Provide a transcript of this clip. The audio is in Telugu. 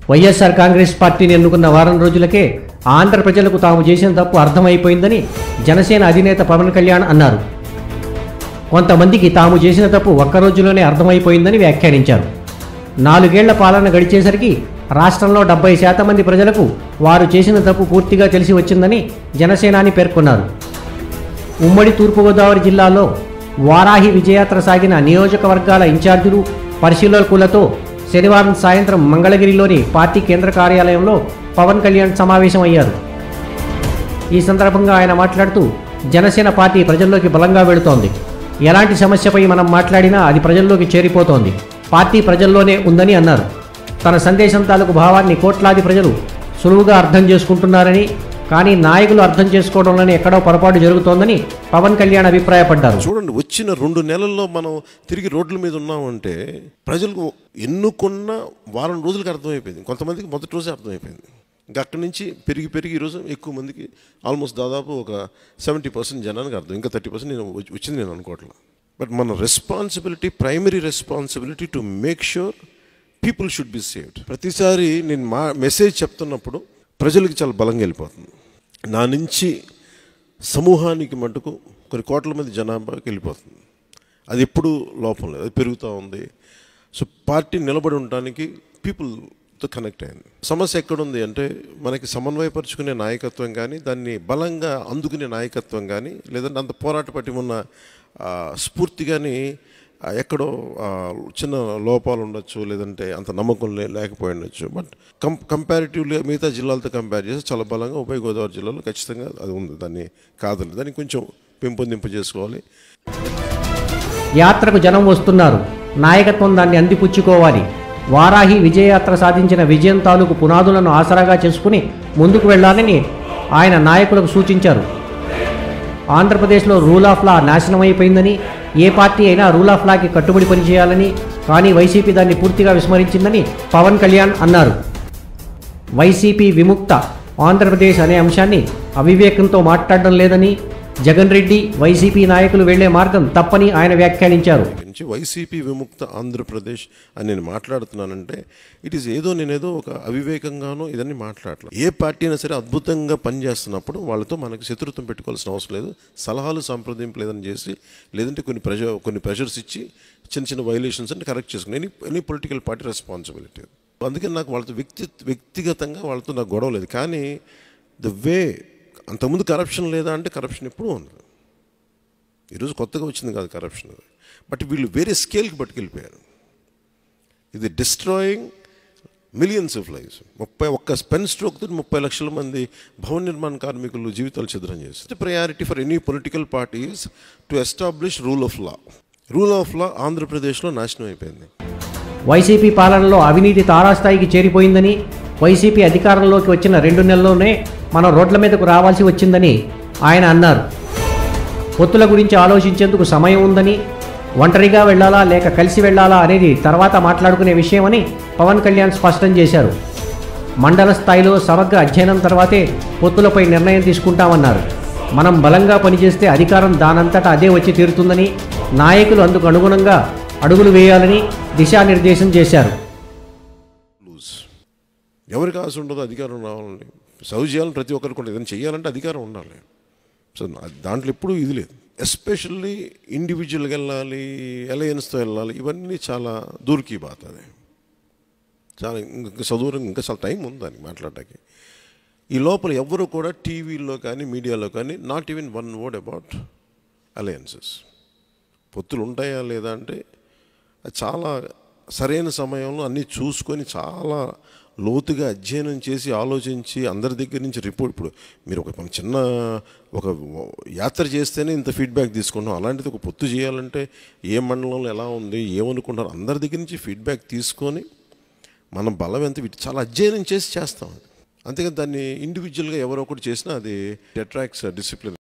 వైఎస్ఆర్ కాంగ్రెస్ పార్టీని ఎన్నుకున్న వారం రోజులకే ఆంధ్ర ప్రజలకు తాము చేసిన తప్పు అర్థమైపోయిందని జనసేన అధినేత పవన్ కళ్యాణ్ అన్నారు కొంతమందికి తాము చేసిన తప్పు ఒక్క రోజులోనే అర్థమైపోయిందని వ్యాఖ్యానించారు నాలుగేళ్ల పాలన గడిచేసరికి రాష్ట్రంలో డెబ్బై శాతం మంది ప్రజలకు వారు చేసిన తప్పు పూర్తిగా తెలిసి వచ్చిందని జనసేనాని పేర్కొన్నారు ఉమ్మడి తూర్పుగోదావరి జిల్లాలో వారాహి విజయాత్ర సాగిన నియోజకవర్గాల ఇన్ఛార్జీలు పరిశీలకులతో శనివారం సాయంత్రం మంగళగిరిలోని పార్టీ కేంద్ర కార్యాలయంలో పవన్ కళ్యాణ్ సమావేశమయ్యారు ఈ సందర్భంగా ఆయన మాట్లాడుతూ జనసేన పార్టీ ప్రజల్లోకి బలంగా వెళుతోంది ఎలాంటి సమస్యపై మనం మాట్లాడినా అది ప్రజల్లోకి చేరిపోతోంది పార్టీ ప్రజల్లోనే ఉందని అన్నారు తన సందేశం తాలూకు భావాన్ని కోట్లాది ప్రజలు సులువుగా అర్థం చేసుకుంటున్నారని కానీ నాయకులు అర్థం చేసుకోవడంలోనే ఎక్కడో పొరపాటు జరుగుతోందని పవన్ కళ్యాణ్ అభిప్రాయపడ్డారు చూడండి వచ్చిన రెండు నెలల్లో మనం తిరిగి రోడ్ల మీద ఉన్నామంటే ప్రజలకు ఎన్నుకున్న వారం రోజులకు అర్థమైపోయింది కొంతమందికి మొదటి రోజే అర్థమైపోయింది ఇంకా అక్కడి నుంచి పెరిగి పెరిగి ఈరోజు ఎక్కువ మందికి ఆల్మోస్ట్ దాదాపు ఒక సెవెంటీ పర్సెంట్ జనానికి అర్థం ఇంకా థర్టీ పర్సెంట్ నేను వచ్చి- వచ్చింది నేను అనుకోవట్లేదు బట్ మన responsibility primary responsibility to make sure people should be saved ప్రతిసారి నేను మా మెసేజ్ చెప్తున్నప్పుడు ప్రజలకు చాలా బలంగా వెళ్ళిపోతుంది నా నుంచి సమూహానికి మటుకు కొన్ని కోట్ల మంది జనాభాకి వెళ్ళిపోతుంది అది ఎప్పుడు లోపం లేదు అది పెరుగుతూ ఉంది సో పార్టీ నిలబడి ఉండడానికి పీపుల్తో కనెక్ట్ అయింది సమస్య ఎక్కడుంది అంటే మనకి సమన్వయపరుచుకునే నాయకత్వం కానీ దాన్ని బలంగా అందుకునే నాయకత్వం కానీ లేదంటే అంత పోరాట పట్టి ఉన్న ఆ, స్ఫూర్తి కానీ ఆ, ఎక్కడో ఆ, చిన్న లోపాలు ఉండొచ్చు లేదంటే అంత నమ్మకం లే లేకపోయి ఉండొచ్చు బట్ కం కంపారిటివ్లీ మిగతా జిల్లాలతో కంపేర్ చేస్తే చాలా బలంగా ఉభయ గోదావరి జిల్లాలో ఖచ్చితంగా అది ఉంది దాన్ని కాదని దాన్ని కొంచెం పెంపొందింపు చేసుకోవాలి యాత్రకు జనం వస్తున్నారు నాయకత్వం దాన్ని అందిపుచ్చుకోవాలి వారాహి విజయయాత్ర సాధించిన విజయం తాలూకు పునాదులను ఆసరాగా చేసుకుని ముందుకు వెళ్ళాలని ఆయన నాయకులకు సూచించారు ఆంధ్రప్రదేశ్లో రూల్ ఆఫ్ లా నాశనమైపోయిందని ఏ పార్టీ అయినా రూల్ ఆఫ్ లాకి కట్టుబడి పనిచేయాలని కానీ వైసీపీ దాన్ని పూర్తిగా విస్మరించిందని పవన్ కళ్యాణ్ అన్నారు వైసీపీ విముక్త ఆంధ్రప్రదేశ్ అనే అంశాన్ని అవివేకంతో మాట్లాడడం లేదని జగన్ రెడ్డి వైసీపీ నాయకులు వెళ్లే మార్గం తప్పని ఆయన వ్యాఖ్యానించారు నుంచి వైసీపీ విముక్త ఆంధ్రప్రదేశ్ అని నేను మాట్లాడుతున్నానంటే ఇట్ ఈస్ ఏదో నేనేదో ఒక అవివేకంగానో ఇదన్నీ మాట్లాడలేదు ఏ పార్టీ అయినా సరే అద్భుతంగా పనిచేస్తున్నప్పుడు వాళ్ళతో మనకు శత్రుత్వం పెట్టుకోవాల్సిన అవసరం లేదు సలహాలు సంప్రదింపులు ఏదైనా చేసి లేదంటే కొన్ని ప్రెషర్ కొన్ని ప్రెషర్స్ ఇచ్చి చిన్న చిన్న వైలేషన్స్ అంటే కరెక్ట్ చేసుకుని any any political party responsibility అందుకని నాకు వాళ్ళతో వ్యక్తి వ్యక్తిగతంగా వాళ్ళతో నాకు గొడవ లేదు కానీ ద వే అంతకుముందు కరప్షన్ లేదా అంటే కరప్షన్ ఎప్పుడూ ఉంది ఈరోజు కొత్తగా వచ్చింది కాదు కరప్షన్ అది బట్ వీళ్ళు వేరే స్కేల్కి పట్టుకెళ్ళిపోయారు ఇది డిస్ట్రాయింగ్ మిలియన్స్ ఆఫ్ లైఫ్స్ ముప్పై ఒక్క స్పెన్ స్ట్రోక్ తోటి ముప్పై లక్షల మంది భవన నిర్మాణ కార్మికులు జీవితాలు ఛిద్రం చేస్తారు priority for any political parties to establish rule of law rule of law ఆంధ్రప్రదేశ్లో నాశనం అయిపోయింది వైసీపీ పాలనలో అవినీతి తారాస్థాయికి చేరిపోయిందని వైసీపీ అధికారంలోకి వచ్చిన రెండు నెలల్లోనే మనం రోడ్ల మీదకు రావాల్సి వచ్చిందని ఆయన అన్నారు పొత్తుల గురించి ఆలోచించేందుకు సమయం ఉందని ఒంటరిగా వెళ్ళాలా లేక కలిసి వెళ్ళాలా అనేది తర్వాత మాట్లాడుకునే విషయమని పవన్ కళ్యాణ్ స్పష్టం చేశారు మండల స్థాయిలో సమగ్ర అధ్యయనం తర్వాతే పొత్తులపై నిర్ణయం తీసుకుంటామన్నారు మనం బలంగా పనిచేస్తే అధికారం దానంతటా అదే వచ్చి తీరుతుందని నాయకులు అందుకు అనుగుణంగా అడుగులు వేయాలని దిశానిర్దేశం చేశారు లూజ్ ఎవరికి ఆశ ఉండదు అధికారం రావాలని సర్వ్ చేయాలని ప్రతి ఒక్కరికి ఉండదు ఏదైనా చేయాలంటే అధికారం ఉండాలి సో నా- దాంట్లో ఎప్పుడూ ఇది లేదు ఎస్పెషల్లీ ఇండివిజువల్గా వెళ్ళాలి అలయన్స్తో వెళ్ళాలి ఇవన్నీ చాలా దూరికి బాత అది చాలా ఇంకా చదువు ఇంకా చాలా టైం ఉంది దానికి మాట్లాడటానికి ఈ లోపల ఎవ్వరు కూడా టీవీలో కానీ మీడియాలో కానీ not even one word about alliances పొత్తులు ఉంటాయా లేదా అంటే అది చాలా సరైన సమయంలో అన్నీ చూసుకొని చాలా లోతుగా అధ్యయనం చేసి ఆలోచించి అందరి దగ్గర నుంచి రిపోర్ట్ ఇప్పుడు మీరు ఒక మన చిన్న ఒక యాత్ర చేస్తేనే ఇంత ఫీడ్బ్యాక్ తీసుకుంటాం అలాంటిది ఒక పొత్తు చేయాలంటే ఏ మండలంలో ఎలా ఉంది ఏమనుకుంటారు అందరి దగ్గర నుంచి ఫీడ్బ్యాక్ తీసుకొని మన బలం ఎంత వీటి చాలా అధ్యయనం చేసి చేస్తాం అంతేకాని దాన్ని ఇండివిజువల్గా ఎవరో ఒకటి చేసినా అది అట్రాక్ట్స్ డిసిప్లిన్